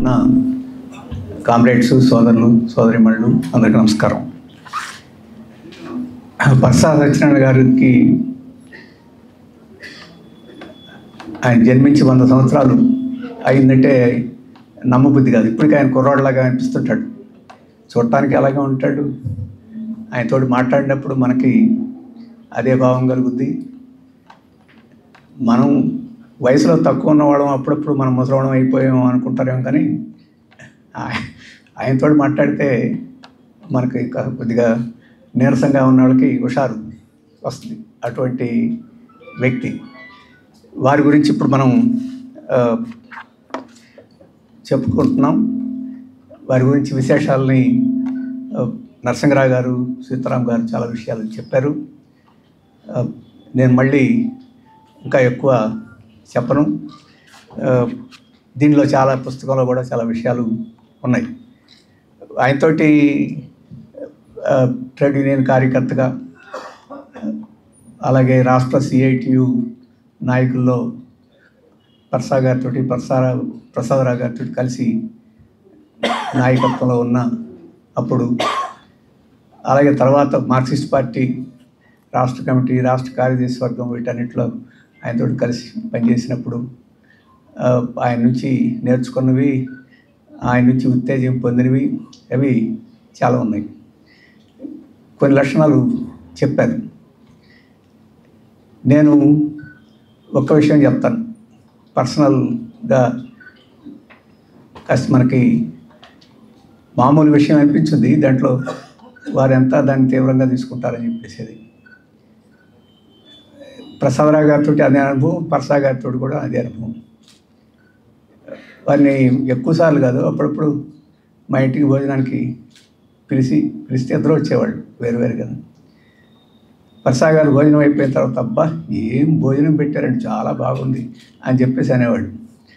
ఉన్న కామ్రేడ్స్ సోదరులు సోదరిమణులు అందరికీ నమస్కారం పర్సా సత్యనారాయణ గారికి ఆయన జన్మించి వంద సంవత్సరాలు అయిందంటే నమ్మబుద్ధి కాదు ఇప్పటికీ ఆయన కుర్రాడులాగా అనిపిస్తుంటాడు చూడటానికి అలాగే ఉంటాడు ఆయనతోటి మాట్లాడినప్పుడు మనకి అదే భావం కలుగుద్ది మనం వయసులో తక్కువ ఉన్నవాళ్ళం అప్పుడప్పుడు మనం ముసలవడం అయిపోయాం అనుకుంటారేమో కానీ ఆయ- ఆయనతో మాట్లాడితే మనకి క- కొద్దిగా నీరసంగా ఉన్న వాళ్ళకి హుషారు వస్తుంది అటువంటి వ్యక్తి వారి గురించి ఇప్పుడు మనం ఆ, చెప్పుకుంటున్నాం వారి గురించి విశేషాలని ఆ, నరసింహరావు గారు సీతారాం గారు చాలా విషయాలు చెప్పారు ఆ, నేను మళ్ళీ ఇంకా ఎక్కువ చెప్పను ఆ, దీనిలో చాలా పుస్తకంలో కూడా చాలా విషయాలు ఉన్నాయి ఆయనతోటి ఆ, ట్రేడ్ యూనియన్ కార్యకర్తగా అలాగే రాష్ట్ర సిఐటియు నాయకుల్లో పర్సా గారితో పర్సారా ప్రసాదరావు గారితో కలిసి నాయకత్వంలో ఉన్న అప్పుడు అలాగే తర్వాత మార్క్సిస్ట్ పార్టీ రాష్ట్ర కమిటీ రాష్ట్ర కార్యదర్శి వర్గం వీటన్నిటిలో ఆయనతో కలిసి పనిచేసినప్పుడు ఆ, ఆయన నుంచి నేర్చుకున్నవి ఆయన నుంచి ఉత్తేజం పొందినవి అవి చాలా ఉన్నాయి కొన్ని లక్షణాలు చెప్పారు నేను ఒక్క విషయం చెప్తాను పర్సనల్గా కాస్త మనకి మామూలు విషయం అనిపించింది దాంట్లో వారు ఎంత దాన్ని తీవ్రంగా తీసుకుంటారని చెప్పేసి ప్రసాదరావు గారితో అదే అనుభవం పర్సా గారితో కూడా అదే అనుభవం వారిని ఎక్కువసార్లు కాదు అప్పుడప్పుడు మా ఇంటికి భోజనానికి పిలిచి పిలిస్తే ఇద్దరు వచ్చేవాళ్ళు వేరు వేరుగా పర్సా గారు భోజనం అయిపోయిన తర్వాత అబ్బా ఏం భోజనం పెట్టారండి చాలా బాగుంది అని చెప్పేసి అనేవాడు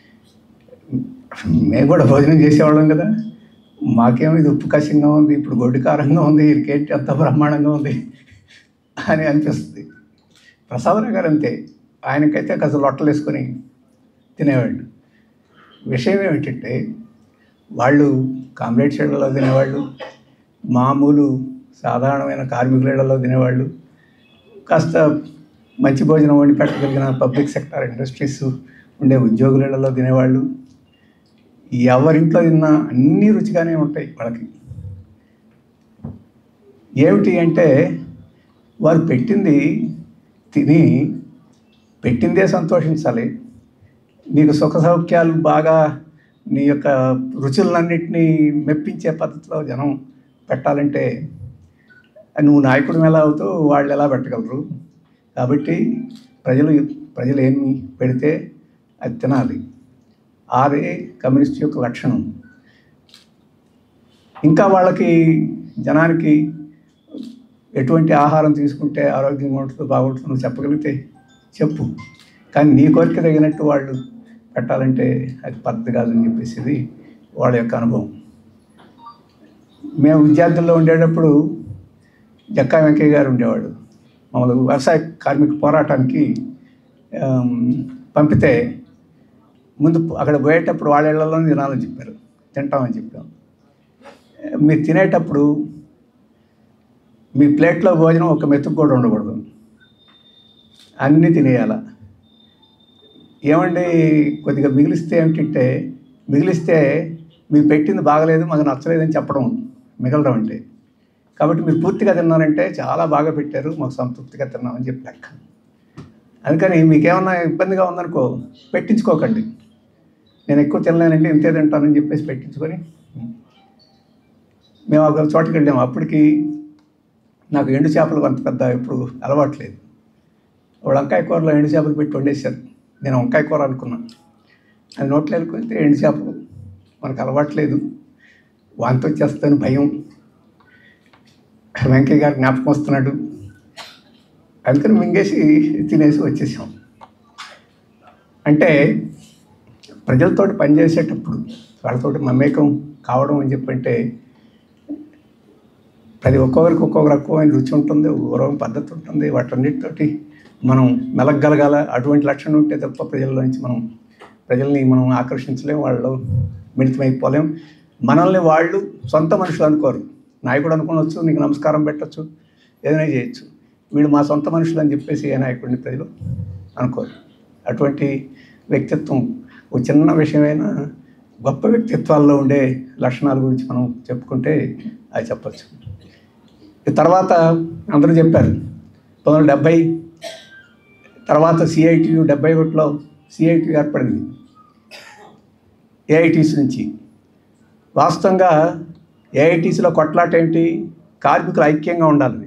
మేము కూడా భోజనం చేసేవాళ్ళం కదా మాకేమో ఇది ఉప్పు కషంగా ఉంది ఇప్పుడు గొడ్డు కారంగా ఉంది ఇరికేంటి అంత బ్రహ్మాండంగా ఉంది అని అనిపిస్తుంది ప్రసాదరావు గారు అంతే ఆయనకైతే కాస్త లొట్టలు వేసుకొని తినేవాళ్ళు విషయం ఏమిటంటే వాళ్ళు కామ్రేడ్ షెడ్లలో తినేవాళ్ళు మామూలు సాధారణమైన కార్మికులలో తినేవాళ్ళు కాస్త మంచి భోజనం వండి పెట్టగలిగిన పబ్లిక్ సెక్టర్ ఇండస్ట్రీస్ ఉండే ఉద్యోగులలో తినేవాళ్ళు ఎవరింట్లో తిన్నా అన్నీ రుచిగానే ఉంటాయి వాళ్ళకి ఏమిటి అంటే వారు పెట్టింది తిని పెట్టిందే సంతోషించాలి నీకు సుఖ సౌఖ్యాలు బాగా నీ యొక్క రుచులన్నింటినీ మెప్పించే పద్ధతిలో జనం పెట్టాలంటే నువ్వు నాయకుడు ఎలా అవుతావు వాళ్ళు ఎలా పెట్టగలరు కాబట్టి ప్రజలు ప్రజలు ఏమి పెడితే అది తినాలి అదే కమ్యూనిస్ట్ యొక్క లక్షణం ఇంకా వాళ్ళకి జనానికి ఎటువంటి ఆహారం తీసుకుంటే ఆరోగ్యంగా ఉంటుందో బాగుంటుందో చెప్పగలిగితే చెప్పు కానీ నీ కోరిక తగినట్టు వాళ్ళు పెట్టాలంటే అది పద్ధతి కాదని చెప్పేసి ఇది వాళ్ళ యొక్క అనుభవం మేము విద్యార్థుల్లో ఉండేటప్పుడు జక్కా వెంకయ్య గారు ఉండేవాడు మమ్మల్ని వ్యవసాయ కార్మిక పోరాటానికి ఆమ్, పంపితే ముందు అక్కడ పోయేటప్పుడు వాళ్ళ ఇళ్లలోనే తినాలని చెప్పారు తింటామని చెప్పాం మీరు తినేటప్పుడు మీ ప్లేట్లో భోజనం ఒక మెతుకు కూడా ఉండకూడదు అన్నీ తినేయాల ఏమండి కొద్దిగా మిగిలిస్తే ఏమిటంటే మిగిలిస్తే మీరు పెట్టింది బాగలేదు మాకు నచ్చలేదని చెప్పడం మిగలడం అంటే కాబట్టి మీరు పూర్తిగా తిన్నారంటే చాలా బాగా పెట్టారు మాకు సంతృప్తిగా తిన్నామని చెప్పి లెక్క అందుకని మీకేమన్నా ఇబ్బందిగా ఉందనుకో పెట్టించుకోకండి నేను ఎక్కువ తినలేనండి ఇంతే తింటానని చెప్పేసి పెట్టించుకొని మేము ఒక చోటుకి వెళ్ళాము అప్పటికి నాకు ఎండు చేపలు అంత పెద్ద ఇప్పుడు అలవాట్లేదు వాడు వంకాయ కూరలో ఎండు చేపలు పెట్టి వండేశారు నేను వంకాయ కూర అనుకున్నాను అది నోట్లో వెళ్ళిపోతే ఎండు చేపలు మనకు అలవాట్లేదు వాంతి వచ్చేస్తాను భయం వెంకయ్య గారు జ్ఞాపకం వస్తున్నాడు అందుకని మింగేసి తినేసి వచ్చేసాం అంటే ప్రజలతోటి పనిచేసేటప్పుడు వాళ్ళతోటి మమేకం కావడం అని చెప్పంటే ప్రతి ఒక్కొక్కరికి ఒక్కొక్క రకమైన రుచి ఉంటుంది గౌరవం పద్ధతి ఉంటుంది వాటన్నిటితోటి మనం మెలగలగాల అటువంటి లక్షణం ఉంటే తప్ప ప్రజల నుంచి మనం ప్రజల్ని మనం ఆకర్షించలేం వాళ్ళు మిళితమైపోలేం మనల్ని వాళ్ళు సొంత మనుషులు అనుకోరు నాయకుడు అనుకోవచ్చు నీకు నమస్కారం పెట్టచ్చు ఏదైనా చేయొచ్చు వీళ్ళు మా సొంత మనుషులు అని చెప్పేసి ఏ నాయకుడిని ప్రజలు అనుకోరు అటువంటి వ్యక్తిత్వం ఒక చిన్న విషయమైనా గొప్ప వ్యక్తిత్వాల్లో ఉండే లక్షణాల గురించి మనం చెప్పుకుంటే అది చెప్పచ్చు ఈ తర్వాత అందరూ చెప్పారు పంతొమ్మిది వందల డెబ్బై తర్వాత సిఐటియు డెబ్బై ఒకటిలో సిఐటియు ఏర్పడింది ఏఐటీస్ నుంచి వాస్తవంగా ఏఐటీసీలో కొట్లాట ఏంటి కార్మికులు ఐక్యంగా ఉండాలని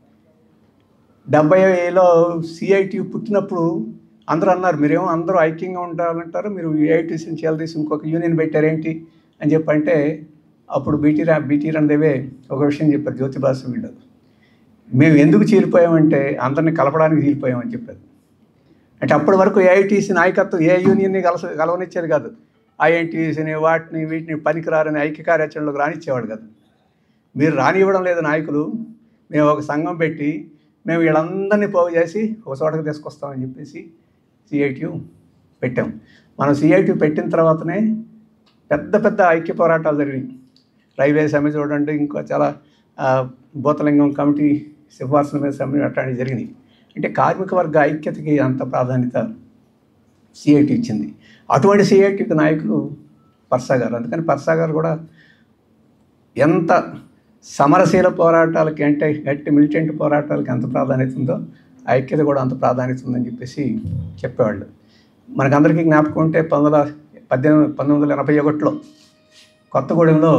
డెబ్బై ఏలో సిఐటి పుట్టినప్పుడు అందరూ అన్నారు మీరేమో అందరూ ఐక్యంగా ఉండాలంటారు మీరు ఏఐటీసీని చేయాలి ఇంకొక యూనియన్ పెట్టారేంటి అని చెప్పంటే అప్పుడు బీటీ రా బీటీ రణదేవే ఒక విషయం చెప్పారు జ్యోతిబాసు వీళ్ళు మేము ఎందుకు చీలిపోయామంటే అందరిని కలపడానికి చీలిపోయామని చెప్పారు అంటే అప్పటి వరకు ఏఐటీసీ నాయకత్వం ఏ యూనియన్ని కలస కలవనిచ్చేది కాదు ఐఎన్టీసీని వాటిని వీటిని పనికిరారని ఐక్య కార్యాచరణలోకి రానిచ్చేవాడు కాదు మీరు రానివ్వడం లేదు నాయకులు మేము ఒక సంఘం పెట్టి మేము వీళ్ళందరినీ పోగు చేసి ఒక చోటకి తీసుకొస్తామని చెప్పేసి సిఐటియు పెట్టాం మనం సిఐటి పెట్టిన తర్వాతనే పెద్ద పెద్ద ఐక్య పోరాటాలు జరిగినాయి రైల్వే సమ్మె చూడండి ఇంకా చాలా ఆ, భూతలింగం కమిటీ సిఫార్సుల మీద సమ్మె అట్లాంటివి జరిగినాయి అంటే కార్మిక వర్గ ఐక్యతకి అంత ప్రాధాన్యత సిఐటి ఇచ్చింది అటువంటి సిఐటికి నాయకులు పర్సా గారు అందుకని పర్సా గారు కూడా ఎంత సమరశీల పోరాటాలకి అంటే గట్టి మిలిటెంట్ పోరాటాలకి ఎంత ప్రాధాన్యత ఉందో ఐక్యత కూడా అంత ప్రాధాన్యత ఉందని చెప్పేసి చెప్పేవాళ్ళు మనకందరికీ జ్ఞాపకం ఉంటే పంతొమ్మిది వందల పద్దెనిమిది పంతొమ్మిది వందల ఎనభై ఒకటిలో కొత్తగూడెంలో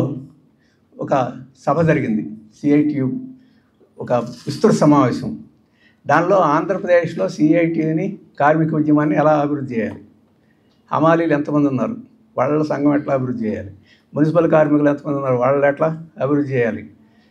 ఒక సభ జరిగింది సిఐటియు ఒక విస్తృత సమావేశం దానిలో ఆంధ్రప్రదేశ్లో సిఐటిని కార్మిక ఉద్యమాన్ని ఎలా అభివృద్ధి చేయాలి హమాలీలు ఎంతమంది ఉన్నారు వాళ్ళ సంఘం ఎట్లా అభివృద్ధి చేయాలి మున్సిపల్ కార్మికులు ఎంతమంది ఉన్నారు వాళ్ళు ఎట్లా అభివృద్ధి చేయాలి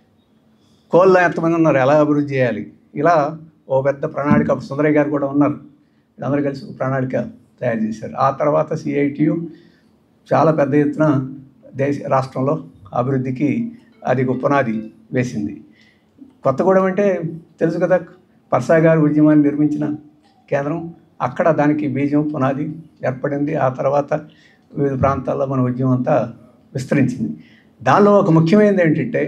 కోళ్ళ ఎంతమంది ఉన్నారు ఎలా అభివృద్ధి చేయాలి ఇలా ఓ పెద్ద ప్రణాళిక అప్పుడు సుందరయ్య గారు కూడా ఉన్నారు వీళ్ళందరూ కలిసి ఒక ప్రణాళిక తయారు చేశారు ఆ తర్వాత సిఐటియు చాలా పెద్ద ఎత్తున దేశ రాష్ట్రంలో అభివృద్ధికి అది ఒక పునాది వేసింది కొత్తగూడెం అంటే తెలుసు కదా పర్సా గారు ఉద్యమాన్ని నిర్మించిన కేంద్రం అక్కడ దానికి బీజం పునాది ఏర్పడింది ఆ తర్వాత వివిధ ప్రాంతాల్లో మన ఉద్యమం అంతా విస్తరించింది దానిలో ఒక ముఖ్యమైనది ఏంటంటే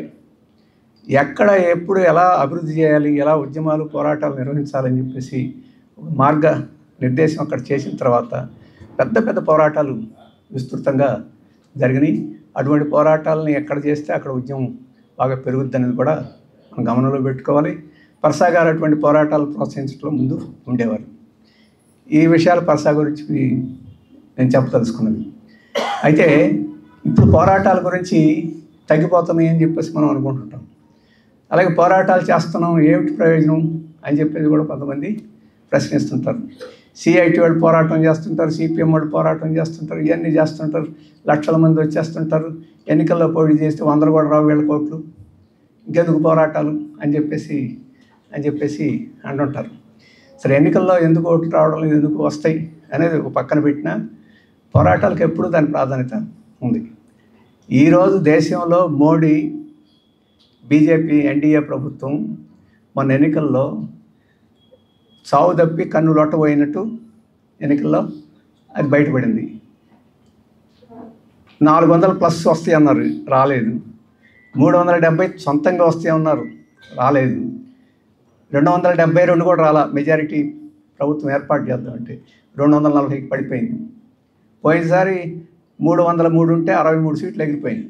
ఎక్కడ ఎప్పుడు ఎలా అభివృద్ధి చేయాలి ఎలా ఉద్యమాలు పోరాటాలు నిర్వహించాలని చెప్పేసి ఒక మార్గ నిర్దేశం అక్కడ చేసిన తర్వాత పెద్ద పెద్ద పోరాటాలు విస్తృతంగా జరిగినాయి అటువంటి పోరాటాలని ఎక్కడ చేస్తే అక్కడ ఉద్యమం బాగా పెరుగుద్ది అనేది కూడా మనం గమనంలో పెట్టుకోవాలి పర్సా గారు అటువంటి పోరాటాలు ప్రోత్సహించడంలో ముందు ఉండేవారు ఈ విషయాలు పర్సా గురించి నేను చెప్పదలుచుకున్నది అయితే ఇప్పుడు పోరాటాల గురించి తగ్గిపోతున్నాయి అని చెప్పేసి మనం అనుకుంటుంటాం అలాగే పోరాటాలు చేస్తున్నాం ఏమిటి ప్రయోజనం అని చెప్పేసి కూడా కొంతమంది ప్రశ్నిస్తుంటారు సిఐటి వాళ్ళు పోరాటం చేస్తుంటారు సిపిఎం వాళ్ళు పోరాటం చేస్తుంటారు ఇవన్నీ చేస్తుంటారు లక్షల మంది వచ్చేస్తుంటారు ఎన్నికల్లో పోటీ చేస్తే వందలు కూడా రావు వేల కోట్లు ఇంకెందుకు పోరాటాలు అని చెప్పేసి అని చెప్పేసి అంటుంటారు సరే ఎన్నికల్లో ఎందుకు ఓట్లు రావడం లేదు ఎందుకు వస్తాయి అనేది ఒక పక్కన పెట్టిన పోరాటాలకు ఎప్పుడు దాని ప్రాధాన్యత ఉంది ఈరోజు దేశంలో మోడీ బీజేపీ ఎన్డీఏ ప్రభుత్వం మొన్న ఎన్నికల్లో చావు తప్పి కన్ను లొట్టబోయినట్టు ఎన్నికల్లో అది బయటపడింది నాలుగు వందల ప్లస్ వస్తాయి అన్నారు రాలేదు మూడు వందల డెబ్బై సొంతంగా వస్తాయి అన్నారు రాలేదు రెండు వందల డెబ్బై రెండు కూడా రాలా మెజారిటీ ప్రభుత్వం ఏర్పాటు చేద్దామంటే రెండు వందల నలభైకి పడిపోయింది పోయినసారి మూడు వందల మూడు ఉంటే అరవై మూడు సీట్లు ఎగిరిపోయింది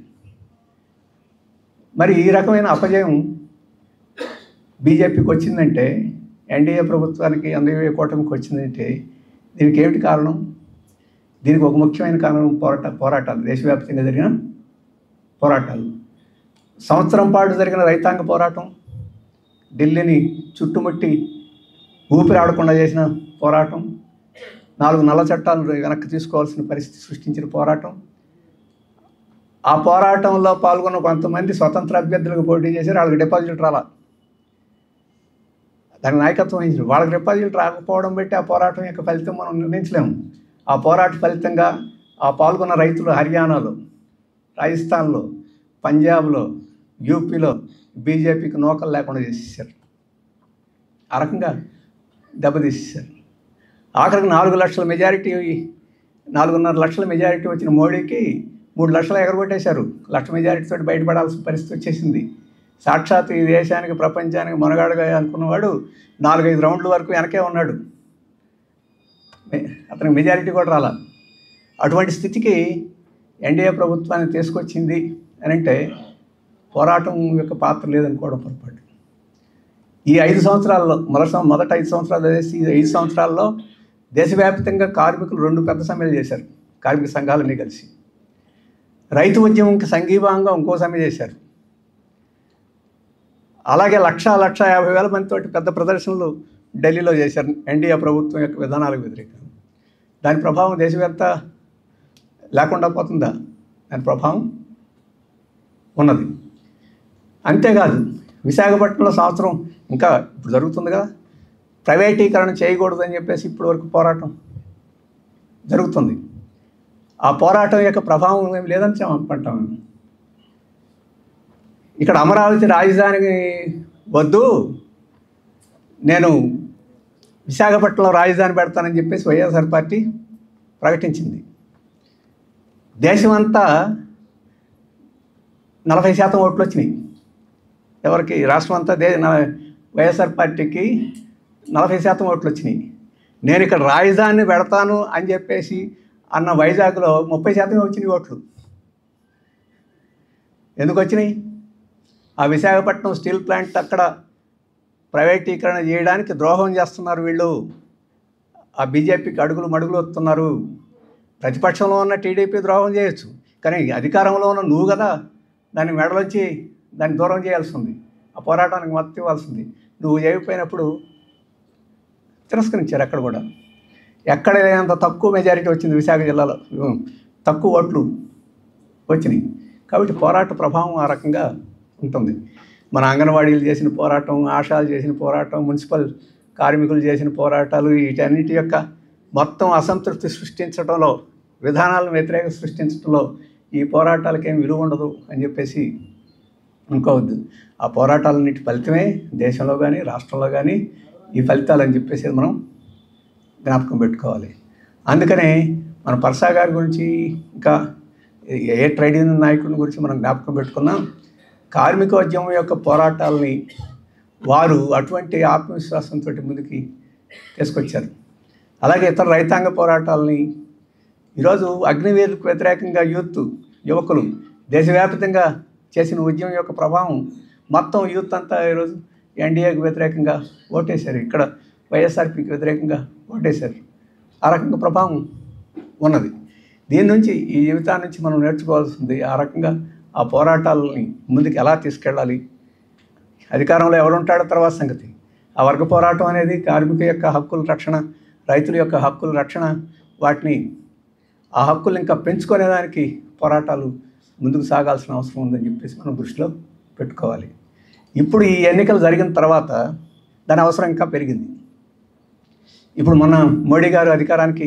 మరి ఈ రకమైన అపజయం బీజేపీకి వచ్చిందంటే ఎన్డీఏ ప్రభుత్వానికి ఎన్డీఏ కూటమికి వచ్చిందంటే దీనికి ఏమిటి కారణం దీనికి ఒక ముఖ్యమైన కారణం పోరాట పోరాటాలు దేశవ్యాప్తంగా జరిగిన పోరాటాలు సంవత్సరం పాటు జరిగిన రైతాంగ పోరాటం ఢిల్లీని చుట్టుముట్టి ఊపిరాడకుండా చేసిన పోరాటం నాలుగు నల్ల చట్టాలను వెనక్కి తీసుకోవాల్సిన పరిస్థితి సృష్టించిన పోరాటం ఆ పోరాటంలో పాల్గొన్న కొంతమంది స్వతంత్ర అభ్యర్థులకు పోటీ చేశారు వాళ్ళకి డిపాజిట్ రాలా దానికి నాయకత్వం వహించారు వాళ్ళకి డిపాజిట్ రాకపోవడం బట్టి ఆ పోరాటం యొక్క ఫలితం మనం నిర్ణయించలేము ఆ పోరాట ఫలితంగా ఆ పాల్గొన్న రైతులు హర్యానాలో రాజస్థాన్లో పంజాబ్లో యూపీలో బీజేపీకి నోకలు లేకుండా చేసేసారు ఆ రకంగా దెబ్బతీసేశారు ఆఖరికి నాలుగు లక్షల మెజారిటీ నాలుగున్నర లక్షల మెజారిటీ వచ్చిన మోడీకి మూడు లక్షలు ఎగరగొట్టేశారు లక్ష మెజారిటీతో బయటపడాల్సిన పరిస్థితి వచ్చేసింది సాక్షాత్ ఈ దేశానికి ప్రపంచానికి మొనగాడుగా అనుకున్నవాడు నాలుగైదు రౌండ్ల వరకు వెనకే ఉన్నాడు మె- అతనికి మెజారిటీ కూడా రాలా అటువంటి స్థితికి ఎన్డీఏ ప్రభుత్వాన్ని తీసుకొచ్చింది అని అంటే పోరాటం యొక్క పాత్ర లేదనుకోవడం పొరపాటు ఈ ఐదు సంవత్సరాల్లో మొదటి సం- మొదటి ఐదు సంవత్సరాలు వేసి ఈ ఐదు సంవత్సరాల్లో దేశవ్యాప్తంగా కార్మికులు రెండు పెద్ద సమ్మెలు చేశారు కార్మిక సంఘాలన్నీ కలిసి రైతు ఉద్యమంకి సంఘీభావంగా ఇంకో సమ్మె చేశారు అలాగే లక్ష లక్ష యాభై వేల మందితోటి పెద్ద ప్రదర్శనలు ఢిల్లీలో చేశారు ఎన్డీఏ ప్రభుత్వం యొక్క విధానాలకు వ్యతిరేకంగా దాని ప్రభావం దేశవ్యాప్త లేకుండా పోతుందా దాని ప్రభావం ఉన్నది అంతేకాదు విశాఖపట్నంలో సంవత్సరం ఇంకా ఇప్పుడు జరుగుతుంది కదా ప్రైవేటీకరణ చేయకూడదని చెప్పేసి ఇప్పటి వరకు పోరాటం జరుగుతుంది ఆ పోరాటం యొక్క ప్రభావం ఏమి లేదని చెప్ప- అనుకుంటాం మేము. ఇక్కడ అమరావతి రాజధాని వద్దు నేను విశాఖపట్నంలో రాజధాని పెడతానని చెప్పేసి వైఎస్ఆర్ పార్టీ ప్రకటించింది దేశమంతా నలభై శాతం ఓట్లు వచ్చినాయి ఎవరికి రాష్ట్రం అంతా దే న- వైఎస్ఆర్ పార్టీకి నలభై శాతం ఓట్లు వచ్చినాయి నేను ఇక్కడ రాజధాని పెడతాను అని చెప్పేసి అన్న వైజాగ్లో ముప్పై శాతమే వచ్చినాయి ఓట్లు ఎందుకు వచ్చినాయి ఆ విశాఖపట్నం స్టీల్ ప్లాంట్ అక్కడ ప్రైవేటీకరణ చేయడానికి ద్రోహం చేస్తున్నారు వీళ్ళు ఆ బీజేపీకి అడుగులు మడుగులు వస్తున్నారు ప్రతిపక్షంలో ఉన్న టీడీపీ ద్రోహం చేయొచ్చు కానీ అధికారంలో ఉన్న నువ్వు కదా దాన్ని మెడలొచ్చి దాన్ని దూరం చేయాల్సి ఉంది ఆ పోరాటానికి మద్దతు ఇవ్వాల్సింది నువ్వు చేయకపోయినప్పుడు తిరస్కరించారు అక్కడ కూడా ఎక్కడ లేనంత తక్కువ మెజారిటీ వచ్చింది విశాఖ జిల్లాలో ఉం, తక్కువ ఓట్లు వచ్చినాయి కాబట్టి పోరాట ప్రభావం ఆ రకంగా ఉంటుంది మన అంగన్వాడీలు చేసిన పోరాటం ఆశాలు చేసిన పోరాటం మున్సిపల్ కార్మికులు చేసిన పోరాటాలు వీటన్నిటి యొక్క మొత్తం అసంతృప్తి సృష్టించడంలో విధానాలను వ్యతిరేక సృష్టించడంలో ఈ పోరాటాలకి ఏం విలువ ఉండదు అని చెప్పేసి అనుకోవద్దు ఆ పోరాటాలన్నిటి ఫలితమే దేశంలో కానీ రాష్ట్రంలో కానీ ఈ ఫలితాలు అని చెప్పేసి మనం జ్ఞాపకం పెట్టుకోవాలి అందుకనే మన పర్సా గారి గురించి ఇంకా ఏ ట్రేడ్ యూనియన్ నాయకుడి గురించి మనం జ్ఞాపకం పెట్టుకున్నాం కార్మికోద్యమం యొక్క పోరాటాలని వారు అటువంటి ఆత్మవిశ్వాసంతో ముందుకి తీసుకొచ్చారు అలాగే ఇతర రైతాంగ పోరాటాలని ఈరోజు అగ్నివేదికి వ్యతిరేకంగా యూత్ యువకులు దేశవ్యాప్తంగా చేసిన ఉద్యమం యొక్క ప్రభావం మొత్తం యూత్ అంతా ఈరోజు ఎన్డీఏకి వ్యతిరేకంగా ఓటేశారు ఇక్కడ వైఎస్ఆర్పీకి వ్యతిరేకంగా ఓటేశారు ఆ రకంగా ప్రభావం ఉన్నది దీని నుంచి ఈ జీవితాన్ని నుంచి మనం నేర్చుకోవాల్సింది ఆ రకంగా ఆ పోరాటాలని ముందుకు ఎలా తీసుకెళ్ళాలి అధికారంలో ఎవరు ఉంటాడో తర్వాత సంగతి ఆ వర్గ పోరాటం అనేది కార్మిక యొక్క హక్కుల రక్షణ రైతుల యొక్క హక్కుల రక్షణ వాటిని ఆ హక్కులు ఇంకా పెంచుకునేదానికి పోరాటాలు ముందుకు సాగాల్సిన అవసరం ఉందని చెప్పేసి మనం దృష్టిలో పెట్టుకోవాలి ఇప్పుడు ఈ ఎన్నికలు జరిగిన తర్వాత దాని అవసరం ఇంకా పెరిగింది ఇప్పుడు మొన్న మోడీ గారు అధికారానికి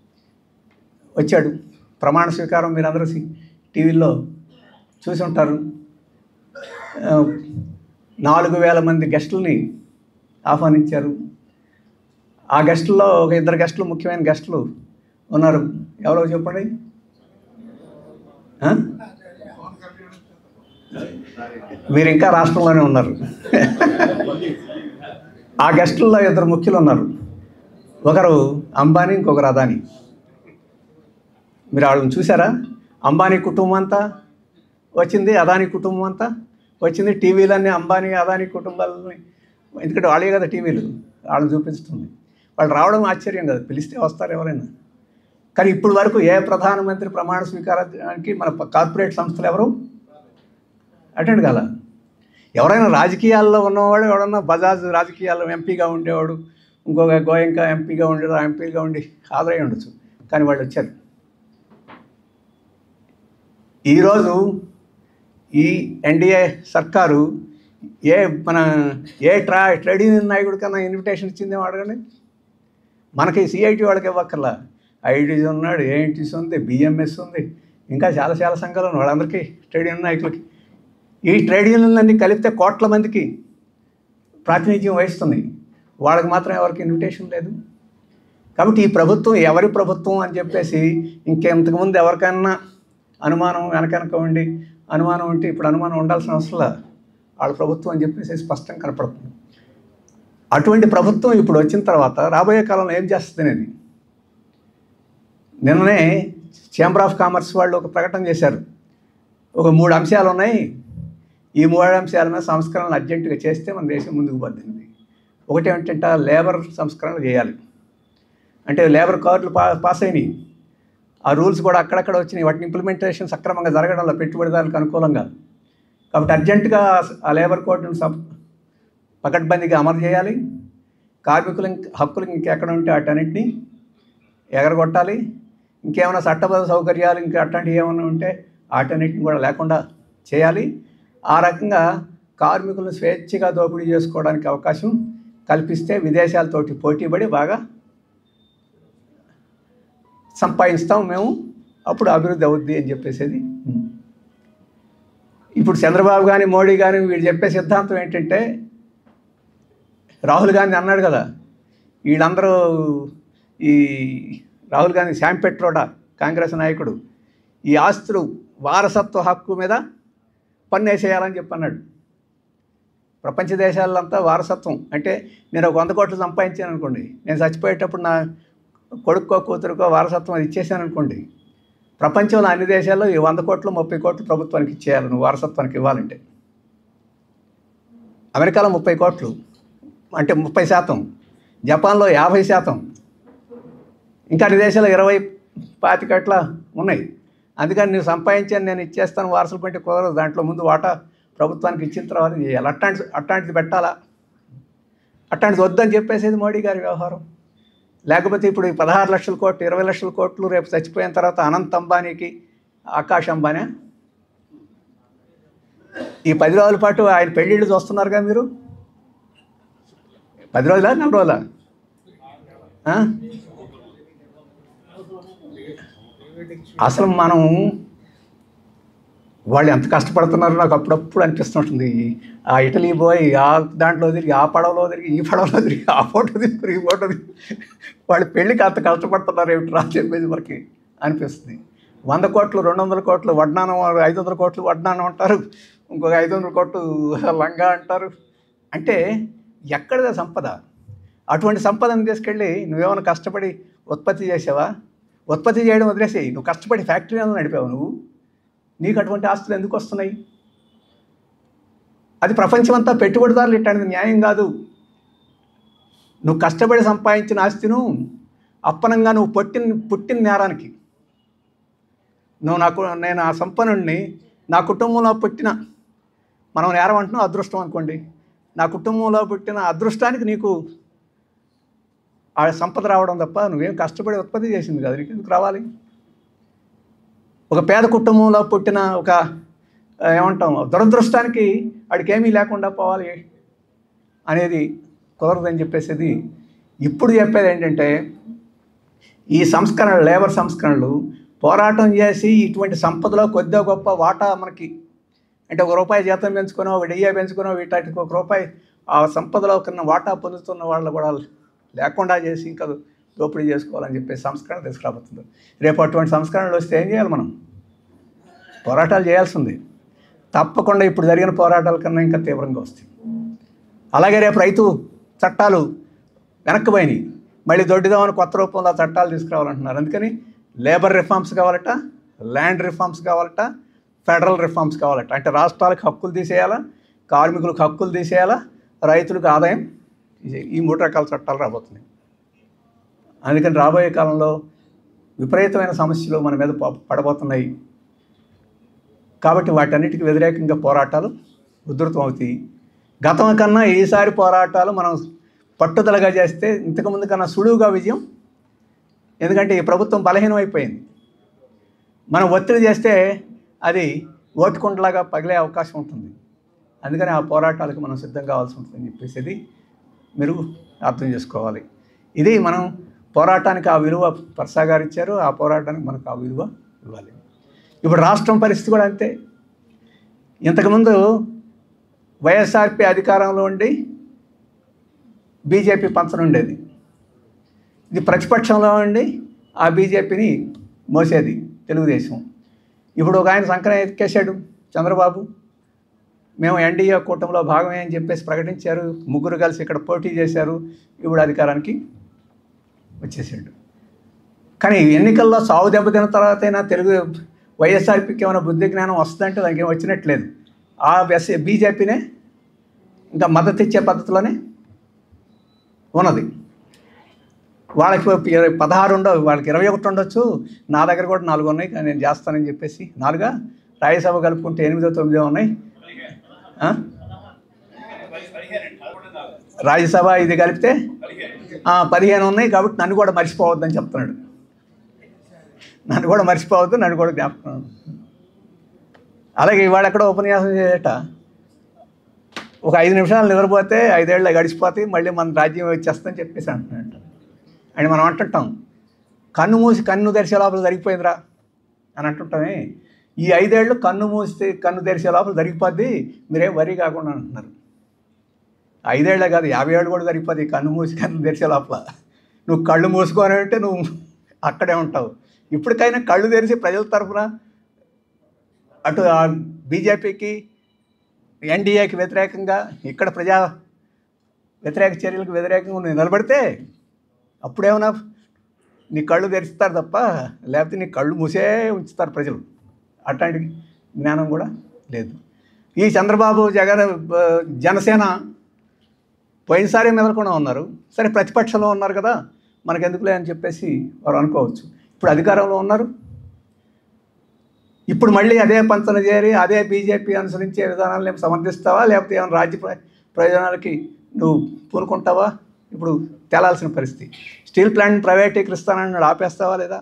వచ్చాడు ప్రమాణ స్వీకారం మీరందరూ సి- టీవీల్లో చూసి ఉంటారు ఆ, నాలుగు వేల మంది గెస్టుల్ని ఆహ్వానించారు ఆ గెస్టుల్లో ఒక ఇద్దరు గెస్టులు ముఖ్యమైన గెస్టులు ఉన్నారు ఎవరో చెప్పండి ఆ? మీరు ఇంకా రాష్ట్రంలోనే ఉన్నారు ఆ గెస్టుల్లో ఇద్దరు ముఖ్యులు ఉన్నారు ఒకరు అంబానీ ఇంకొకరు అదానీ మీరు వాళ్ళని చూసారా అంబానీ కుటుంబం అంతా వచ్చింది అదానీ కుటుంబం అంతా వచ్చింది టీవీలన్నీ అంబానీ అదానీ కుటుంబాలని ఎందుకంటే వాళ్ళే కదా టీవీలు వాళ్ళని చూపిస్తుంది వాళ్ళు రావడం ఆశ్చర్యం కదా పిలిస్తే వస్తారు ఎవరైనా కానీ ఇప్పుడు వరకు ఏ ప్రధానమంత్రి ప్రమాణ స్వీకారానికి మన ప- కార్పొరేట్ సంస్థలు ఎవరు అటెండ్ కాల ఎవరైనా రాజకీయాల్లో ఉన్నవాడు ఎవడన్నా బజాజ్ రాజకీయాల్లో ఎంపీగా ఉండేవాడు ఇంకొక గోయంకా ఎంపీగా ఉండేవాడు ఎంపీగా ఉండి హాజరై ఉండొచ్చు కానీ వాళ్ళు వచ్చారు ఈరోజు ఈ ఎన్డీఏ సర్కారు ఏ మన ఏ ట్రా ట్రేడ్ యూనియన్ నాయకుడి కన్నా ఇన్విటేషన్ ఇచ్చిందేమో అడగండి మనకి సిఐటి వాళ్ళకి ఇవ్వక్కర్లా ఐటీసీ ఉన్నాడు ఏఐటీసీ ఉంది బిఎంఎస్ ఉంది ఇంకా చాలా చాలా సంఘాలు ఉన్నాయి వాళ్ళందరికీ ట్రేడ్ యూనియన్ నాయకులకి ఈ ట్రేడ్ యూనియన్లన్నీ కలిపితే కోట్ల మందికి ప్రాతినిధ్యం వహిస్తున్నాయి వాళ్ళకి మాత్రం ఎవరికి ఇన్విటేషన్ లేదు కాబట్టి ఈ ప్రభుత్వం ఎవరి ప్రభుత్వం అని చెప్పేసి ఇంకెంతకుముందు ఎవరికైనా అనుమానం వెనకెనక ఉండి అనుమానం ఉంటే ఇప్పుడు అనుమానం ఉండాల్సిన అవసరం లేదు వాళ్ళ ప్రభుత్వం అని చెప్పేసి స్పష్టంగా కనపడుతుంది అటువంటి ప్రభుత్వం ఇప్పుడు వచ్చిన తర్వాత రాబోయే కాలంలో ఏం చేస్తుంది అనేది నిన్ననే చేంబర్ ఆఫ్ కామర్స్ వాళ్ళు ఒక ప్రకటన చేశారు ఒక మూడు అంశాలు ఉన్నాయి ఈ మూడు అంశాల మీద సంస్కరణలు అర్జెంటుగా చేస్తే మన దేశం ముందుకు పోతుంది ఒకటి ఏమిటంటే లేబర్ సంస్కరణలు చేయాలి అంటే లేబర్ కార్డులు పా పాస్ అయినాయి ఆ రూల్స్ కూడా అక్కడక్కడ వచ్చినాయి వాటిని ఇంప్లిమెంటేషన్ సక్రమంగా జరగడంలో పెట్టుబడిదారులకు అనుకూలంగా కాబట్టి అర్జెంటుగా ఆ లేబర్ కోడ్ను సబ్ పకడ్బందీగా అమలు చేయాలి కార్మికుల హక్కులు ఇంకెక్కడ ఉంటే వాటన్నింటినీ ఎగరగొట్టాలి ఇంకేమైనా చట్టబద్ధ సౌకర్యాలు ఇంకా అట్లాంటివి ఏమైనా ఉంటే వాటన్నిటిని కూడా లేకుండా చేయాలి ఆ రకంగా కార్మికులను స్వేచ్ఛగా దోపిడీ చేసుకోవడానికి అవకాశం కల్పిస్తే విదేశాలతోటి పోటీపడి బాగా సంపాదిస్తాం మేము అప్పుడు అభివృద్ధి అవుద్ది అని చెప్పేసేది ఇప్పుడు చంద్రబాబు కానీ మోడీ కానీ వీళ్ళు చెప్పే సిద్ధాంతం ఏంటంటే రాహుల్ గాంధీ అన్నాడు కదా వీళ్ళందరూ ఈ రాహుల్ గాంధీ శామ్ పెట్రోడా కాంగ్రెస్ నాయకుడు ఈ ఆస్తులు వారసత్వ హక్కు మీద పన్ను వేసేయాలని చెప్పి అన్నాడు ప్రపంచ దేశాలంతా వారసత్వం అంటే నేను ఒక వంద కోట్లు సంపాదించాను అనుకోండి నేను చచ్చిపోయేటప్పుడు నా కొడుకో కూతురుకో వారసత్వం అది ఇచ్చేసాను అనుకోండి ప్రపంచంలో అన్ని దేశాల్లో ఈ వంద కోట్లు ముప్పై కోట్లు ప్రభుత్వానికి ఇచ్చేయాలి నువ్వు వారసత్వానికి ఇవ్వాలంటే అమెరికాలో ముప్పై కోట్లు అంటే ముప్పై శాతం జపాన్లో యాభై శాతం ఇంకా అన్ని దేశాలు ఇరవై పాతిక అట్లా ఉన్నాయి అందుకని నువ్వు సంపాదించాను నేను ఇచ్చేస్తాను వారసులు పెట్టి కుదరదు దాంట్లో ముందు వాటా ప్రభుత్వానికి ఇచ్చిన తర్వాత చేయాలి అట్లాంటి అట్లాంటిది పెట్టాలా అట్లాంటిది వద్దని చెప్పేసేది మోడీ గారి వ్యవహారం లేకపోతే ఇప్పుడు ఈ పదహారు లక్షల కోట్లు ఇరవై లక్షల కోట్లు రేపు చచ్చిపోయిన తర్వాత అనంత్ అంబానీకి ఆకాష్ అంబానీ ఈ పది రోజుల పాటు ఆయన పెళ్ళిళ్ళు చూస్తున్నారు కదా మీరు పది రోజులా నెల రోజులా ఆ? అసలు మనం వాళ్ళు ఎంత కష్టపడుతున్నారో నాకు అప్పుడప్పుడు అనిపిస్తుంటుంది ఆ ఇటలీ పోయి ఆ దాంట్లో తిరిగి ఆ పడవలో తిరిగి ఈ పడవలో తిరిగి ఆ ఫోటో తిరిగి ఈ ఫోటో తిరిగి వాళ్ళ పెళ్ళికి అంత కష్టపడుతున్నారు ఏమిటి రా చెప్పేసి మనకి అనిపిస్తుంది వంద కోట్లు రెండు వందల కోట్లు వడ్డానం ఐదు వందల కోట్లు వడ్డానం అంటారు ఇంకొక ఐదు వందల కోట్లు లంగా అంటారు అంటే ఎక్కడిదా సంపద అటువంటి సంపదను తీసుకెళ్ళి నువ్వేమైనా కష్టపడి ఉత్పత్తి చేసావా ఉత్పత్తి చేయడం వదిలేసి నువ్వు కష్టపడి ఫ్యాక్టరీ నడిపావు నువ్వు నీకు అటువంటి ఆస్తులు ఎందుకు వస్తున్నాయి అది ప్రపంచమంతా పెట్టుబడిదారులు ఇట్టనేది న్యాయం కాదు నువ్వు కష్టపడి సంపాదించిన ఆస్తిను అప్పనంగా నువ్వు పుట్టిన పుట్టిన నేరానికి నువ్వు నాకు నేను ఆ సంపన్నుడిని నా కుటుంబంలో పుట్టిన మనం నేరం అంటున్నాం అదృష్టం అనుకోండి నా కుటుంబంలో పుట్టిన అదృష్టానికి నీకు ఆ సంపద రావడం తప్ప నువ్వేం కష్టపడి ఉత్పత్తి చేసింది కదా నీకు ఎందుకు రావాలి ఒక పేద కుటుంబంలో పుట్టిన ఒక ఆ, ఏమంటాం దురదృష్టానికి వాడికి ఏమీ లేకుండా పోవాలి అనేది కుదరదని చెప్పేసేది ఇప్పుడు చెప్పేది ఏంటంటే ఈ సంస్కరణ లేబర్ సంస్కరణలు పోరాటం చేసి ఇటువంటి సంపదలో కొద్దిగా గొప్ప వాటా మనకి అంటే ఒక రూపాయి జీతం పెంచుకునో ఒక డెయ్యి పెంచుకునో వీటికి ఒక రూపాయి ఆ సంపదలో కన్నా వాటా పొందుతున్న వాళ్ళు కూడా లేకుండా చేసి ఇంకా దోపిడీ చేసుకోవాలని చెప్పి సంస్కరణ తీసుకురాబోతుంది రేపు అటువంటి సంస్కరణలు వస్తే ఏం చేయాలి మనం పోరాటాలు చేయాల్సింది తప్పకుండా ఇప్పుడు జరిగిన పోరాటాల కన్నా ఇంకా తీవ్రంగా వస్తాయి అలాగే రేపు రైతు చట్టాలు వెనక్కిపోయినాయి మళ్ళీ దొడ్డిదామని కొత్త రూపంలో ఆ చట్టాలు తీసుకురావాలంటున్నారు అందుకని లేబర్ రిఫార్మ్స్ కావాలట ల్యాండ్ రిఫార్మ్స్ కావాలట ఫెడరల్ రిఫార్మ్స్ కావాలట అంటే రాష్ట్రాలకు హక్కులు తీసేయాలా కార్మికులకు హక్కులు తీసేయాలా రైతులకు ఆదాయం తీసేయాలి. ఈ మూడు రకాల చట్టాలు రాబోతున్నాయి అందుకని రాబోయే కాలంలో విపరీతమైన సమస్యలు మన మీద ప- పడబోతున్నాయి కాబట్టి వాటన్నిటికీ వ్యతిరేకంగా పోరాటాలు ఉధృతం అవుతాయి గతం కన్నా ఈసారి పోరాటాలు మనం పట్టుదలగా చేస్తే ఇంతకుముందు కన్నా సులువుగా విజయం ఎందుకంటే ఈ ప్రభుత్వం బలహీనం అయిపోయింది మనం ఒత్తిడి చేస్తే అది ఓటుకుంటలాగా పగిలే అవకాశం ఉంటుంది అందుకని ఆ పోరాటాలకు మనం సిద్ధం కావాల్సి ఉంటుందని చెప్పేసి ఇది మీరు అర్థం చేసుకోవాలి ఇది మనం పోరాటానికి ఆ విలువ పర్సా గారు ఇచ్చారు ఆ పోరాటానికి మనకు ఆ విలువ ఇవ్వాలి ఇప్పుడు రాష్ట్రం పరిస్థితి కూడా అంతే ఇంతకుముందు వైఎస్ఆర్పి అధికారంలో ఉండి బీజేపీ పంచనుండేది ఇది ప్రతిపక్షంలో ఉండి ఆ బీజేపీని మోసేది తెలుగుదేశం ఇప్పుడు ఒక ఆయన సంకరం ఎక్కేశాడు చంద్రబాబు మేము ఎన్డీఏ కూటమిలో భాగమే అని చెప్పేసి ప్రకటించారు ముగ్గురు కలిసి ఇక్కడ పోటీ చేశారు ఇప్పుడు అధికారానికి వచ్చేసాడు కానీ ఎన్నికల్లో సావు దెబ్బతిన్న తర్వాత అయినా తెలుగు వైఎస్ఆర్పీకి ఏమైనా బుద్ధి జ్ఞానం వస్తుందంటే దానికి ఏం వచ్చినట్లేదు ఆ ఎస్ బీజేపీనే ఇంకా మద్దతు ఇచ్చే పద్ధతిలోనే ఉన్నది వాళ్ళకి ఇరవై- పదహారు ఉండవు వాళ్ళకి ఇరవై ఒకటి ఉండొచ్చు నా దగ్గర కూడా నాలుగు ఉన్నాయి కానీ నేను చేస్తానని చెప్పేసి నాలుగా రాజ్యసభ కలుపుకుంటే ఎనిమిదో తొమ్మిదో ఉన్నాయి ఆ? రాజ్యసభ ఇది కలిపితే ఆ, పదిహేను ఉన్నాయి కాబట్టి నన్ను కూడా మర్చిపోవద్దని చెప్తున్నాడు నన్ను కూడా మర్చిపోవద్దు నన్ను కూడా జ్ఞాపకం అలాగే ఇవాళ ఎక్కడో ఉపన్యాసం చేయట ఒక ఐదు నిమిషాలు నిద్రపోతే ఐదేళ్ళు గడిచిపోతాయి మళ్ళీ మన రాజ్యం వచ్చేస్తుందని చెప్పేసి అంటున్నాడు అని మనం అంటుంటాం కన్ను మూసి కన్ను తెరిచే లోపల జరిగిపోయిందిరా అని అంటుంటామే ఈ ఐదేళ్ళు కన్ను మూస్తే కన్ను తెరిచే లోపల జరిగిపోద్ది మీరేం వరి కాకుండా అంటున్నారు ఐదేళ్లే కాదు యాభై ఏళ్ళు కూడా జరిగిపోద్ది కన్ను మూసి కన్ను తెరిచే లోపల నువ్వు కళ్ళు మూసుకొని అంటే నువ్వు అక్కడే ఉంటావు ఇప్పటికైనా కళ్ళు తెరిచి ప్రజల తరఫున అటు ఆ బీజేపీకి ఎన్డీఏకి వ్యతిరేకంగా ఇక్కడ ప్రజా వ్యతిరేక చర్యలకు వ్యతిరేకంగా నువ్వు నిలబడితే అప్పుడేమన్నా నీ కళ్ళు తెరుస్తారు తప్ప లేకపోతే నీ కళ్ళు మూసే ఉంచుతారు ప్రజలు అట్లాంటి జ్ఞానం కూడా లేదు ఈ చంద్రబాబు జగన్ ఆ, జనసేన పోయినసారి మెదలకుండా ఉన్నారు సరే ప్రతిపక్షంలో ఉన్నారు కదా మనకెందుకులే అని చెప్పేసి వారు అనుకోవచ్చు ఇప్పుడు అధికారంలో ఉన్నారు ఇప్పుడు మళ్ళీ అదే పంచన చేరి అదే బీజేపీ అనుసరించే విధానాలను ఏం సమర్థిస్తావా లేకపోతే ఏమైనా రాజ్య ప్ర- ప్రయోజనాలకి నువ్వు పూనుకుంటావా ఇప్పుడు తేలాల్సిన పరిస్థితి స్టీల్ ప్లాంట్ ప్రైవేటీకరిస్తానని ఆపేస్తావా లేదా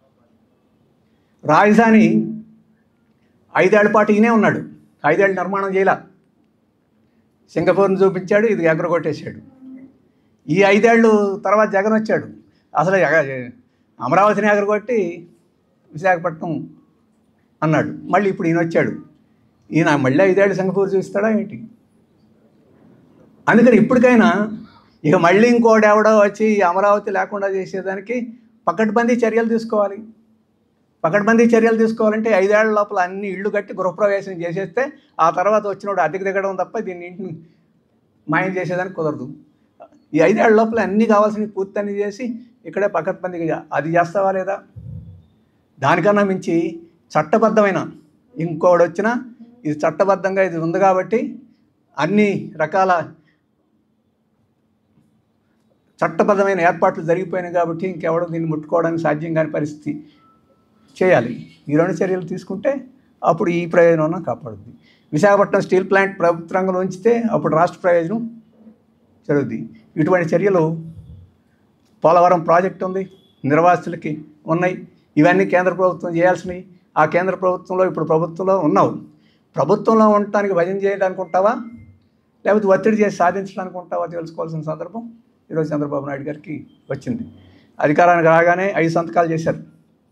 రాజధాని ఐదేళ్ల పాటు ఈయనే ఉన్నాడు ఐదేళ్ళు నిర్మాణం చేయలా సింగపూర్ని చూపించాడు ఇది ఎగరగొట్టేశాడు ఈ ఐదేళ్ళు తర్వాత జగన్ వచ్చాడు అసలు ఎగ- అమరావతిని ఎగరగొట్టి విశాఖపట్నం అన్నాడు మళ్ళీ ఇప్పుడు ఈయన వచ్చాడు ఈయన మళ్ళీ ఐదేళ్ళు సింగపూర్ చూస్తాడా ఏంటి అందుకని ఇప్పటికైనా ఇక మళ్ళీ ఇంకోటి ఎవడో వచ్చి ఈ అమరావతి లేకుండా చేసేదానికి పకడ్బందీ చర్యలు తీసుకోవాలి పకడ్బందీ చర్యలు తీసుకోవాలంటే ఐదేళ్ల లోపల అన్ని ఇళ్ళు కట్టి గృహప్రవేశం చేసేస్తే ఆ తర్వాత వచ్చినోడు అద్దెకి దిగడం తప్ప దీన్ని ఇంటిని మాయం చేసేదానికి కుదరదు ఈ ఐదేళ్ల లోపల అన్నీ కావాల్సినవి పూర్తి అన్ని చేసి ఇక్కడే పకడ్బందీగా అది చేస్తావా లేదా దానికన్నా మించి చట్టబద్ధమైన ఇంకోటి వచ్చినా ఇది చట్టబద్ధంగా ఇది ఉంది కాబట్టి అన్ని రకాల చట్టబద్ధమైన ఏర్పాట్లు జరిగిపోయినాయి కాబట్టి ఇంకెవడో దీన్ని ముట్టుకోవడానికి సాధ్యం కాని పరిస్థితి చేయాలి ఈ రెండు చర్యలు తీసుకుంటే అప్పుడు ఈ ప్రయోజనం కాపాడుద్ది విశాఖపట్నం స్టీల్ ప్లాంట్ ప్రభుత్వ రంగంలో ఉంచితే అప్పుడు రాష్ట్ర ప్రయోజనం జరుగుద్ది ఇటువంటి చర్యలు పోలవరం ప్రాజెక్ట్ ఉంది నిర్వాసితులకి ఉన్నాయి ఇవన్నీ కేంద్ర ప్రభుత్వం చేయాల్సినవి ఆ కేంద్ర ప్రభుత్వంలో ఇప్పుడు ప్రభుత్వంలో ఉన్నావు ప్రభుత్వంలో ఉండటానికి భజన చేయడానికి ఉంటావా లేకపోతే ఒత్తిడి చేసి సాధించడానికి ఉంటావా తెలుసుకోవాల్సిన సందర్భం ఈరోజు చంద్రబాబు నాయుడు గారికి వచ్చింది అధికారానికి రాగానే ఐదు సంతకాలు చేశారు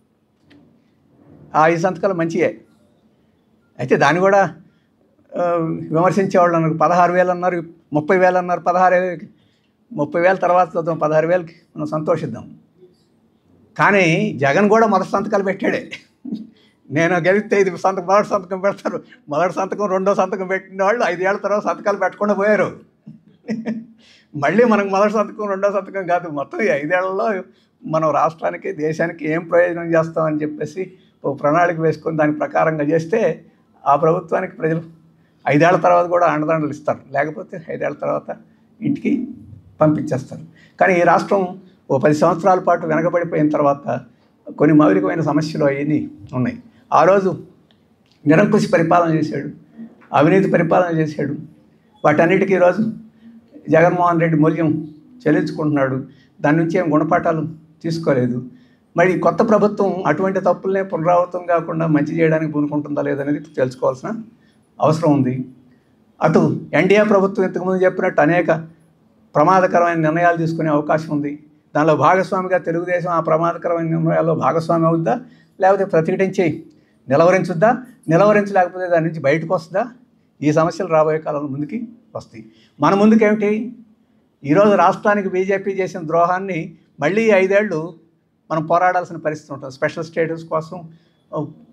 ఆ ఐదు సంతకాలు మంచియే అయితే దాన్ని కూడా ఆ, విమర్శించేవాళ్ళు అన్నారు పదహారు వేలు అన్నారు ముప్పై వేలు అన్నారు పదహారు వేలకి ముప్పై వేల తర్వాత చూద్దాం పదహారు వేలకి మనం సంతోషిద్దాం కానీ జగన్ కూడా మొదటి సంతకాలు పెట్టాడే నేను గెలిస్తే ఇది సంతకం మొదటి సంతకం పెడతారు మొదటి సంతకం రెండో సంతకం పెట్టిన వాళ్ళు ఐదేళ్ల తర్వాత సంతకాలు పెట్టకుండా పోయారు మళ్ళీ మనకు మొదటి సంతకం రెండో సంతకం కాదు మొత్తం ఈ ఐదేళ్లలో మనం రాష్ట్రానికి దేశానికి ఏం ప్రయోజనం చేస్తామని చెప్పేసి ఓ ప్రణాళిక వేసుకొని దాని ప్రకారంగా చేస్తే ఆ ప్రభుత్వానికి ప్రజలు ఐదేళ్ల తర్వాత కూడా అండదండలు ఇస్తారు లేకపోతే ఐదేళ్ల తర్వాత ఇంటికి పంపించేస్తారు కానీ ఈ రాష్ట్రం ఓ పది సంవత్సరాల పాటు వెనకబడిపోయిన తర్వాత కొన్ని మౌలికమైన సమస్యలు అవన్నీ ఉన్నాయి ఆ రోజు నిరంకుశ పరిపాలన చేశాడు అవినీతి పరిపాలన చేశాడు వాటన్నిటికీ ఈరోజు జగన్మోహన్ రెడ్డి మూల్యం చెల్లించుకుంటున్నాడు దాని నుంచి ఏం గుణపాఠాలు తీసుకోలేదు మరి కొత్త ప్రభుత్వం అటువంటి తప్పులనే పునరావృతం కాకుండా మంచి చేయడానికి పూనుకుంటుందా లేదనేది తెలుసుకోవాల్సిన అవసరం ఉంది అటు ఎన్డీఏ ప్రభుత్వం ఇంతకుముందు చెప్పినట్టు అనేక ప్రమాదకరమైన నిర్ణయాలు తీసుకునే అవకాశం ఉంది దానిలో భాగస్వామిగా తెలుగుదేశం ఆ ప్రమాదకరమైన నిర్ణయాల్లో భాగస్వామి అవుద్దా లేకపోతే ప్రతిఘటించి నిలవరించుద్దా నిలవరించలేకపోతే దాని నుంచి బయటకు వస్తుందా ఈ సమస్యలు రాబోయే కాలంలో ముందుకి వస్తాయి మన ముందుకేమిటి ఈరోజు రాష్ట్రానికి బీజేపీ చేసిన ద్రోహాన్ని మళ్ళీ ఈ ఐదేళ్ళు మనం పోరాడాల్సిన పరిస్థితి ఉంటుంది స్పెషల్ స్టేటస్ కోసం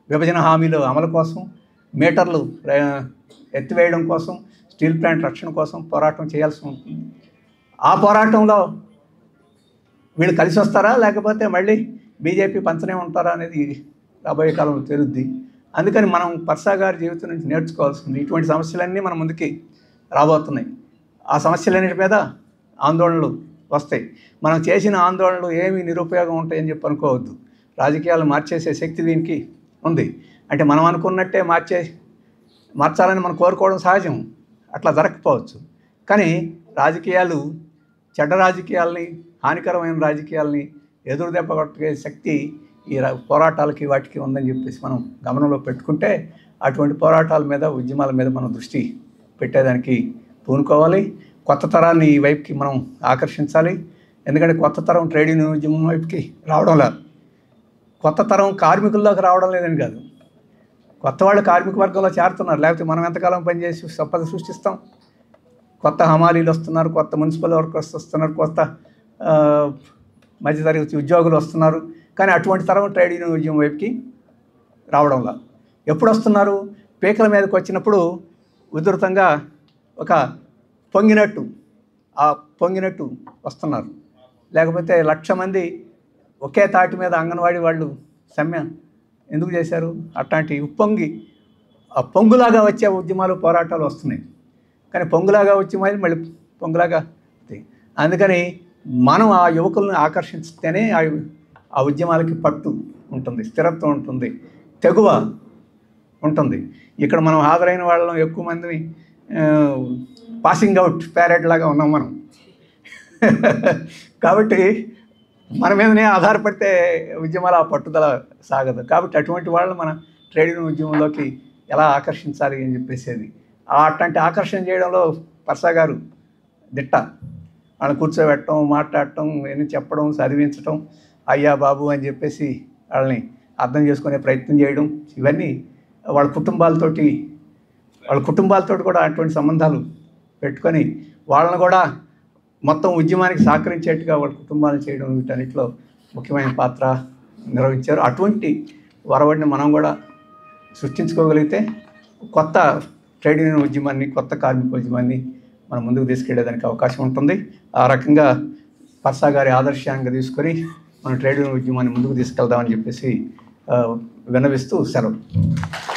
విభజన హామీలు అమలు కోసం మీటర్లు రే- ఎత్తివేయడం కోసం స్టీల్ ప్లాంట్ రక్షణ కోసం పోరాటం చేయాల్సి ఉంటుంది ఆ పోరాటంలో వీళ్ళు కలిసి వస్తారా లేకపోతే మళ్ళీ బీజేపీ పంచనే ఉంటారా అనేది రాబోయే కాలంలో తెలుద్ది అందుకని మనం పర్సా గారి జీవితం నుంచి నేర్చుకోవాల్సింది ఇటువంటి సమస్యలన్నీ మన ముందుకి రాబోతున్నాయి ఆ సమస్యలన్నిటి మీద ఆందోళనలు వస్తాయి మనం చేసిన ఆందోళనలు ఏమి నిరుపయోగం ఉంటాయని చెప్పి అనుకోవద్దు రాజకీయాలు మార్చేసే శక్తి దీనికి ఉంది అంటే మనం అనుకున్నట్టే మార్చే మార్చాలని మనం కోరుకోవడం సహజం అట్లా జరగకపోవచ్చు కానీ రాజకీయాలు చెడ్డ రాజకీయాల్ని హానికరమైన రాజకీయాల్ని ఎదురు దెబ్బ కొట్టే శక్తి ఈ రా- పోరాటాలకి వాటికి ఉందని చెప్పేసి మనం గమనంలో పెట్టుకుంటే అటువంటి పోరాటాల మీద ఉద్యమాల మీద మనం దృష్టి పెట్టేదానికి పూనుకోవాలి కొత్త తరాన్ని ఈ వైపుకి మనం ఆకర్షించాలి ఎందుకంటే కొత్త తరం ట్రేడ్ యూనియన్ ఉద్యమం వైపుకి రావడం లేదు కొత్త తరం కార్మికుల్లోకి రావడం లేదని కాదు కొత్త వాళ్ళు కార్మిక వర్గంలో చేరుతున్నారు లేకపోతే మనం ఎంతకాలం పనిచేసి సంపద సృష్టిస్తాం కొత్త హమాలీలు వస్తున్నారు కొత్త మున్సిపల్ వర్కర్స్ వస్తున్నారు కొత్త ఆ, మధ్యతరగతి ఉద్యోగులు వస్తున్నారు కానీ అటువంటి తరం ట్రేడ్ యూనియన్ ఉద్యమం వైపుకి రావడంలా ఎప్పుడు వస్తున్నారు పీకల మీదకి వచ్చినప్పుడు ఉధృతంగా ఒక పొంగినట్టు ఆ పొంగినట్టు వస్తున్నారు లేకపోతే లక్ష మంది ఒకే తాటి మీద అంగన్వాడీ వాళ్ళు సమ్మె ఎందుకు చేశారు అట్లాంటి ఉప్పొంగి ఆ పొంగులాగా వచ్చే ఉద్యమాలు పోరాటాలు వస్తున్నాయి కానీ పొంగులాగా వచ్చి మళ్ళీ మళ్ళీ పొంగులాగా వస్తాయి. అందుకని మనం ఆ యువకులను ఆకర్షిస్తేనే ఆ ఆ ఉద్యమాలకి పట్టు ఉంటుంది స్థిరత్వం ఉంటుంది తెగువ ఉంటుంది ఇక్కడ మనం హాజరైన వాళ్ళం ఎక్కువ మందిని పాసింగ్ అవుట్ ప్యారెడ్ లాగా ఉన్నాం మనం కాబట్టి మన మీదనే ఆధారపడితే ఉద్యమాల ఆ పట్టుదల సాగదు కాబట్టి అటువంటి వాళ్ళు మన ట్రేడ్ యూనియన్ ఉద్యమంలోకి ఎలా ఆకర్షించాలి అని చెప్పేసేది ఆ అట్లాంటి ఆకర్షణ చేయడంలో పర్సా గారు దిట్ట వాళ్ళని కూర్చోబెట్టడం మాట్లాడటం ఎన్ని చెప్పడం చదివించటం అయ్యా బాబు అని చెప్పేసి వాళ్ళని అర్థం చేసుకునే ప్రయత్నం చేయడం ఇవన్నీ వాళ్ళ కుటుంబాలతోటి వాళ్ళ కుటుంబాలతో కూడా అటువంటి సంబంధాలు పెట్టుకొని వాళ్ళని కూడా మొత్తం ఉద్యమానికి సహకరించేట్టుగా వాళ్ళ కుటుంబాలను చేయడం వీటన్నిటిలో ముఖ్యమైన పాత్ర నిర్వహించారు అటువంటి వరవడిని మనం కూడా సృష్టించుకోగలిగితే కొత్త ట్రేడ్ యూనియన్ ఉద్యమాన్ని కొత్త కార్మిక ఉద్యమాన్ని మనం ముందుకు తీసుకెళ్లేదానికి అవకాశం ఉంటుంది ఆ రకంగా పర్సా గారి ఆదర్శంగా తీసుకొని మన ట్రేడ్ యూనియన్ ఉద్యమాన్ని ముందుకు తీసుకెళ్దామని చెప్పేసి ఆ, విన్నవిస్తూ సెలవు